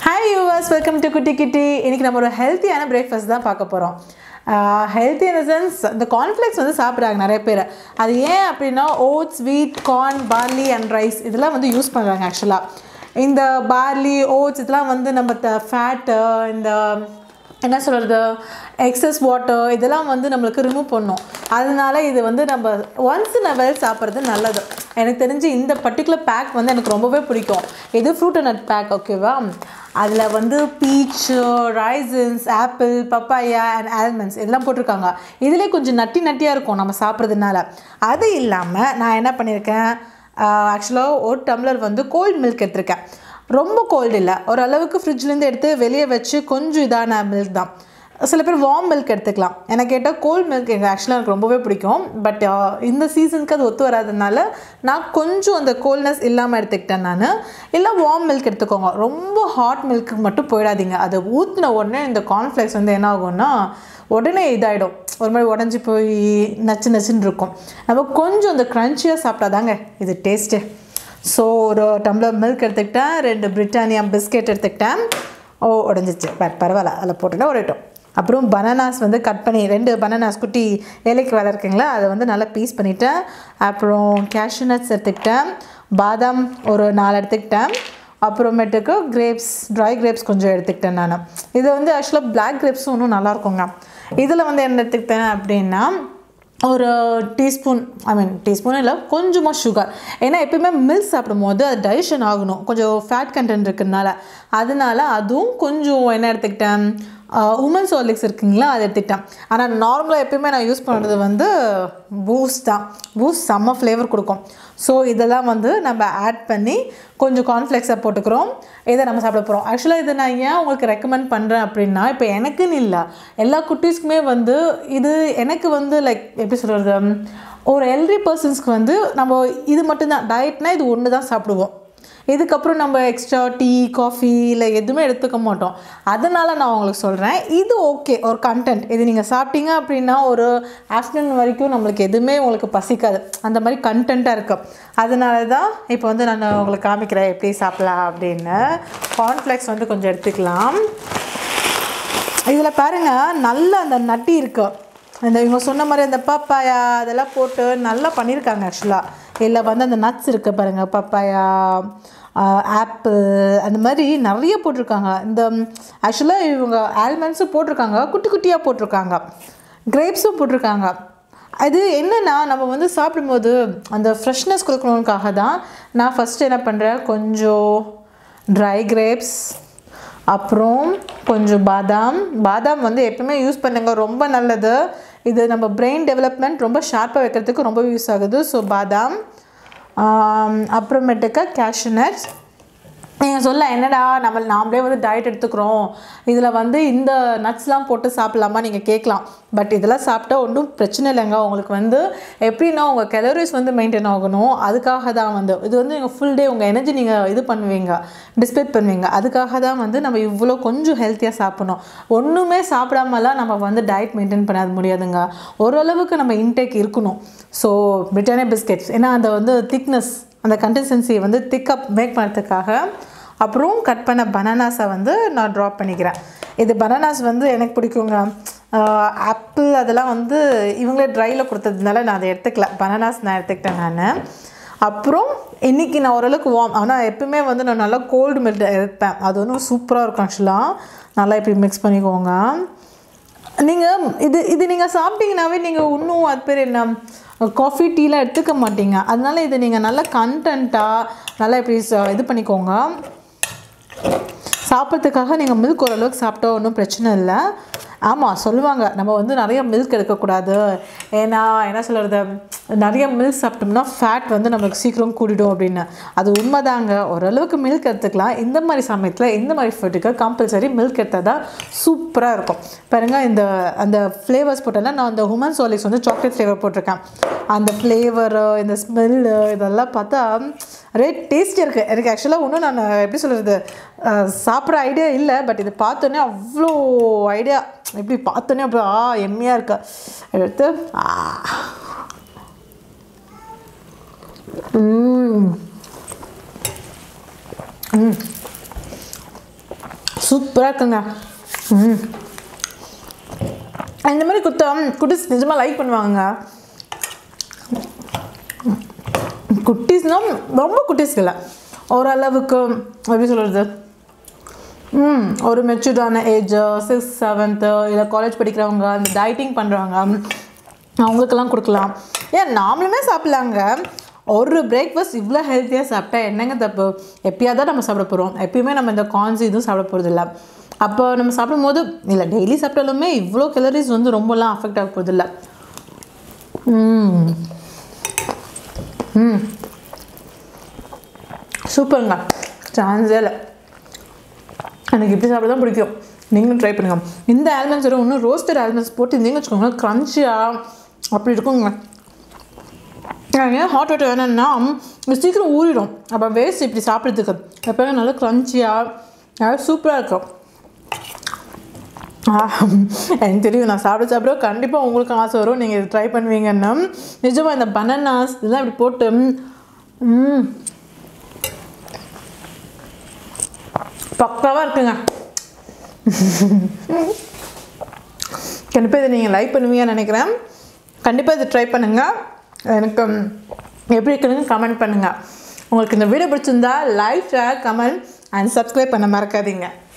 hi viewers welcome to குட்டி கிட்டி இன்னைக்கு நம்ம ஒரு ஹெல்த்தியான பிரேக்ஃபாஸ்ட் தான் பார்க்க போகிறோம் ஹெல்த்தி இன் சென்ஸ் இந்த கார்ன்ஃப்ளேக்ஸ் வந்து சாப்பிட்றாங்க நிறைய பேர் அது ஏன் அப்படின்னா ஓட்ஸ் வீட் கார்ன் பார்லி அண்ட் ரைஸ் இதெல்லாம் வந்து யூஸ் பண்ணுறாங்க ஆக்சுவலாக இந்த பார்லி ஓட்ஸ் இதெல்லாம் வந்து நம்ம ஃபேட்டு இந்த என்ன சொல்கிறது எக்ஸஸ் வாட்டர் இதெல்லாம் வந்து நம்மளுக்கு ரிமூவ் பண்ணும் அதனால இது வந்து நம்ம ஒன்ஸ் இன் வெல் சாப்பிட்றது நல்லது எனக்கு தெரிஞ்சு இந்த பர்டிகுலர் பேக் வந்து எனக்கு ரொம்பவே பிடிக்கும் இது ஃப்ரூட் அண்ட் நட் பேக் ஓகேவா அதில் வந்து peach raisins apple papaya and almonds இதெல்லாம் போட்டிருக்காங்க இதிலே கொஞ்சம் நட்டி நட்டியாக இருக்கும் நம்ம சாப்பிட்றதுனால அது இல்லாமல் நான் என்ன பண்ணியிருக்கேன் ஆக்சுவலாக ஒரு டம்ளர் வந்து கோல்ட் மில்க் எடுத்திருக்கேன் ரொம்ப கோல்டு இல்லை ஓரளவுக்கு ஃப்ரிட்ஜ்லேருந்து எடுத்து வெளியே வச்சு கொஞ்சம் இதான மில்க் தான் சில பேர் வார்ம் மில்க் எடுத்துக்கலாம் எனக்கு கேட்டால் கோல்ட் மில்க் எங்கள் ஆக்சுவலாக எனக்கு ரொம்பவே பிடிக்கும் பட் இந்த சீசனுக்கு அது ஒத்து வராதனால நான் கொஞ்சம் அந்த கோல்ட்னஸ் இல்லாமல் எடுத்துக்கிட்டேன் நான் இல்லை வார்ம் மில்க் எடுத்துக்கோங்க ரொம்ப ஹாட் மில்க்கு மட்டும் போயிடாதீங்க அதை ஊற்றின உடனே இந்த கார்ன்ஃப்ளேக்ஸ் வந்து என்ன ஆகும்னா உடனே இதாகிடும் ஒரு மாதிரி உடஞ்சி போய் நச்சு நச்சுன்னு இருக்கும் நம்ம கொஞ்சம் அந்த க்ரன்ச்சியாக சாப்பிட்டாதாங்க இது டேஸ்ட்டு ஸோ ஒரு டம்ளர் மில்க் எடுத்துக்கிட்டேன் ரெண்டு பிரிட்டானியா பிஸ்கெட் எடுத்துக்கிட்டேன் ஓ உடஞ்சிச்சு பட் பரவாயில்ல அதில் போட்டுட்டா உடையட்டும் அப்புறம் பனானாஸ் வந்து கட் பண்ணி ரெண்டு பனானாஸ் குட்டி ஏலைக்கு வேலை இருக்குங்களா அதை வந்து நல்லா பீஸ் பண்ணிவிட்டேன் அப்புறம் கேஷ்யூ நட்ஸ் எடுத்துக்கிட்டேன் பாதாம் ஒரு நாலு எடுத்துக்கிட்டேன் அப்புறமேட்டுக்கு கிரேப்ஸ் ட்ரை கிரேப்ஸ் கொஞ்சம் எடுத்துக்கிட்டேன் நான் இது வந்து ஆக்சுவலாக பிளாக் கிரேப்ஸும் இன்னும் நல்லாயிருக்குங்க இதில் வந்து என்ன எடுத்துக்கிட்டேன் அப்படின்னா ஒரு டீஸ்பூன் ஐ மீன் டீஸ்பூன் இல்லை கொஞ்சமாக சுகர் ஏன்னா எப்பயுமே மில்க் சாப்பிடும் போது அது டைஜஷன் ஆகணும் கொஞ்சம் ஃபேட் கண்டென்ட் இருக்கிறதுனால அதனால அதுவும் கொஞ்சம் என்ன எடுத்துக்கிட்டேன் உமன்ஸ் ஹார்லிக்ஸ் இருக்குங்களா அதை எடுத்துக்கிட்டேன் ஆனால் நார்மலாக எப்பயுமே நான் யூஸ் பண்ணுறது வந்து பூஸ்ட் தான் பூஸ்ட் செம்ம ஃப்ளேவர் கொடுக்கும் ஸோ இதெல்லாம் வந்து நம்ம ஆட் பண்ணி கொஞ்சம் கார்ன்ஃப்ளெக்ஸை போட்டுக்கிறோம் இதை நம்ம சாப்பிட போகிறோம் ஆக்சுவலாக இதை நான் ஏன் உங்களுக்கு ரெக்கமெண்ட் பண்ணுறேன் அப்படின்னா இப்போ எனக்குன்னு இல்லை எல்லா குட்டீஸ்க்குமே வந்து இது எனக்கு வந்து லைக் எப்படி சொல்கிறது ஒரு எல்ட்ரி பர்சன்ஸ்க்கு வந்து நம்ம இது மட்டும்தான் டயட்னா இது ஒன்று தான் சாப்பிடுவோம் இதுக்கப்புறம் நம்ம எக்ஸ்ட்ரா டீ காஃபி இல்லை எதுவுமே எடுத்துக்க மாட்டோம் அதனால் நான் உங்களுக்கு சொல்கிறேன் இது ஓகே ஒரு கண்டென்ட் இது நீங்கள் சாப்பிட்டீங்க அப்படின்னா ஒரு ஆஃப்டர்நூன் வரைக்கும் நம்மளுக்கு எதுவுமே உங்களுக்கு பசிக்காது அந்த மாதிரி கண்டென்ட்டாக இருக்கும் அதனால தான் இப்போ வந்து நான் உங்களுக்கு காமிக்கிறேன் எப்படி சாப்பிட்லாம் அப்படின்னு கார்ன்ஃப்ளெக்ஸ் வந்து கொஞ்சம் எடுத்துக்கலாம் இதில் பாருங்கள் நல்ல அந்த நட்டி இருக்கு இந்த இவங்க சொன்ன மாதிரி அந்த பப்பாயா அதெல்லாம் போட்டு நல்லா பண்ணியிருக்காங்க ஆக்சுவலாக இதில் வந்து அந்த நட்ஸ் இருக்குது பாருங்கள் பப்பாயா ஆப்பிள் அந்த மாதிரி நிறைய போட்டிருக்காங்க இந்த ஆக்சுவலாக இவங்க ஆல்மண்ட்ஸும் போட்டிருக்காங்க குட்டி குட்டியாக போட்டிருக்காங்க கிரேப்ஸும் போட்டிருக்காங்க அது என்னென்னா நம்ம வந்து சாப்பிடும்போது அந்த ஃப்ரெஷ்னஸ் கொடுக்கணுக்காக தான் நான் ஃபஸ்ட்டு என்ன பண்ணுறேன் கொஞ்சம் ட்ரை கிரேப்ஸ் அப்புறம் கொஞ்சம் பாதாம் பாதாம் வந்து எப்பவுமே யூஸ் பண்ணுங்க ரொம்ப நல்லது இது நம்ம பிரெயின் டெவலப்மெண்ட் ரொம்ப ஷார்ப்பாக வைக்கிறதுக்கு ரொம்ப யூஸ் ஆகுது ஸோ பாதாம் அப்புறமேட்டுக்கா கேஷ்யூநட்ஸ் நீங்கள் சொல்ல என்னடா நம்ம நாமளே வந்து டயட் எடுத்துக்கிறோம் இதில் வந்து இந்த நட்ஸ்லாம் போட்டு சாப்பிட்லாமா நீங்கள் கேட்கலாம் பட் இதெல்லாம் சாப்பிட்டா ஒன்றும் பிரச்சனை இல்லைங்க உங்களுக்கு வந்து எப்படின்னா உங்கள் கலோரிஸ் வந்து மெயின்டைன் ஆகணும் அதுக்காக தான் வந்து இது வந்து நீங்கள் ஃபுல் டே உங்கள் எனர்ஜி நீங்கள் இது பண்ணுவீங்க டிஸ்பேட் பண்ணுவீங்க அதுக்காக தான் வந்து நம்ம இவ்வளோ கொஞ்சம் ஹெல்த்தியாக சாப்பிடணும் ஒன்றுமே சாப்பிடாமலாம் நம்ம வந்து டயட் மெயின்டைன் பண்ண முடியாதுங்க ஓரளவுக்கு நம்ம இன்டேக் இருக்கணும் ஸோ பிரிட்டானியா பிஸ்கெட்ஸ் ஏன்னா அந்த வந்து திக்னஸ் அந்த கன்சிஸ்டன்சி வந்து திக்கப் மேக் பண்ணுறதுக்காக அப்புறம் கட் பண்ண பனானாஸை வந்து நான் ட்ராப் பண்ணிக்கிறேன் இது பனானாஸ் வந்து எனக்கு பிடிக்குங்க ஆப்பிள் அதெல்லாம் வந்து இவங்களே ட்ரையில் கொடுத்ததுனால நான் அதை எடுத்துக்கல பனானாஸ் நான் எடுத்துக்கிட்டேன் நான் அப்புறம் இன்றைக்கி நான் ஓரளவுக்கு வார்ம் ஆனால் எப்பவுமே வந்து நான் நல்லா கோல்டு மில்க் எடுப்பேன் அது வந்து சூப்பராக இருக்கும் ஆக்சுவலாக நல்லா இப்படி மிக்ஸ் பண்ணிக்கோங்க நீங்கள் இது இது நீங்கள் சாப்பிட்டீங்கன்னாவே நீங்கள் இன்னும் அது பேர் என்ன காஃபி டீலாம் எடுத்துக்க மாட்டீங்க அதனால இது நீங்கள் நல்ல கண்டென்ட்டாக நல்லா இப்படி இது பண்ணிக்கோங்க சாப்பிட்றதுக்காக நீங்கள் மில்க் ஓரளவுக்கு சாப்பிட்டா ஒன்றும் பிரச்சனை இல்லை ஆமாம் சொல்லுவாங்க நம்ம வந்து நிறைய மில்க் எடுக்கக்கூடாது ஏன்னா என்ன சொல்கிறது நிறைய மில்க் சாப்பிட்டோம்னா ஃபேட் வந்து நமக்கு சீக்கிரம் கூடிடும் அப்படின்னு அது உண்மைதாங்க ஓரளவுக்கு மில்க் எடுத்துக்கலாம் இந்த மாதிரி சமயத்தில் இந்த மாதிரி ஃபுட்டுக்கு கம்பல்சரி மில்க் எடுத்தால் தான் சூப்பராக இருக்கும் பாருங்க இந்த அந்த ஃப்ளேவர்ஸ் போட்டேன்னா நான் அந்த ஹுமன் சோலிக்ஸ் வந்து சாக்லேட் ஃப்ளேவர் போட்டிருக்கேன் அந்த ஃப்ளேவரு இந்த ஸ்மெல்லு இதெல்லாம் பார்த்தா ரேட் டேஸ்டியாக இருக்குது எனக்கு ஆக்சுவலாக இன்னும் நான் எப்படி சொல்கிறது சாப்பிட்ற ஐடியா இல்லை பட் இது பார்த்தோன்னே அவ்வளோ ஐடியா எப்படி பார்த்தோன்னே அப்படி ஆ எம்மையாக இருக்கா எடுத்து ஆ ம் ம் சூப்பராக இருக்குங்க ம் இந்த மாதிரி குத்தா குட்டீஸ் நிஜமாக லைக் பண்ணுவாங்க குட்டீஸ்னால் ரொம்ப குட்டீஸ் இல்லை ஓரளவுக்கு எப்படி சொல்கிறது ம் ஒரு மெச்சூர்டான ஏஜ் சிக்ஸ் செவன்த்து இல்லை காலேஜ் படிக்கிறவங்க இந்த டயட்டிங் பண்ணுறவங்க அவங்களுக்கெல்லாம் கொடுக்கலாம் ஏன் நாமளுமே சாப்பிட்லாங்க ஒரு பிரேக்ஃபாஸ்ட் இவ்வளோ ஹெல்த்தியாக சாப்பிட்டா என்னங்க தப்பு எப்பயாவது தான் நம்ம சாப்பிட போகிறோம் எப்பயுமே நம்ம இந்த கான்ஸ் இதுவும் சாப்பிட போகிறது இல்லை அப்போ நம்ம சாப்பிடும்போது இல்லை டெய்லி சாப்பிட்டாலுமே இவ்வளோ கலரிஸ் வந்து ரொம்பலாம் அஃபெக்ட் ஆக போகிறது இல்லை ம் ம் சூப்பருங்க சான்ஸே இல்லை எனக்கு இப்படி சாப்பிட தான் பிடிக்கும் நீங்களும் ட்ரை பண்ணுங்க இந்த ஆல்மண்ட்ஸ் வரும் இன்னும் ரோஸ்டட் ஆல்மண்ட்ஸ் போட்டு இருந்தீங்க வச்சுக்கோங்களேன் க்ரன்ச்சியாக அப்படி இருக்குங்க எனக்கு ஏன் ஹாட் வாட்டர் வேணும்னா இது சீக்கிரம் ஊறிடும் அப்போ வேஸ்ட் இப்படி சாப்பிட்றதுக்கு எப்போயுமே நல்லா க்ரன்ச்சியாக சூப்பராக இருக்கும் ஆ, எனக்கு தெரியும் நான் சாப்பிட சாப்பிட கண்டிப்பாக உங்களுக்கு ஆசை வரும் நீங்கள் இது ட்ரை பண்ணுவீங்கன்னா நிஜமாக இந்த பனானாஸ் இதெல்லாம் இப்படி போட்டு ம் பக்காவாக இருக்குங்க கண்டிப்பாக இதை நீங்கள் லைக் பண்ணுவீங்கன்னு நினைக்கிறேன் கண்டிப்பாக இதை ட்ரை பண்ணுங்கள் எனக்கு ம், எப்படி இருக்குன்னு கமெண்ட் பண்ணுங்கள் உங்களுக்கு இந்த வீடியோ பிடிச்சிருந்தா like share comment and subscribe பண்ண மறக்காதீங்க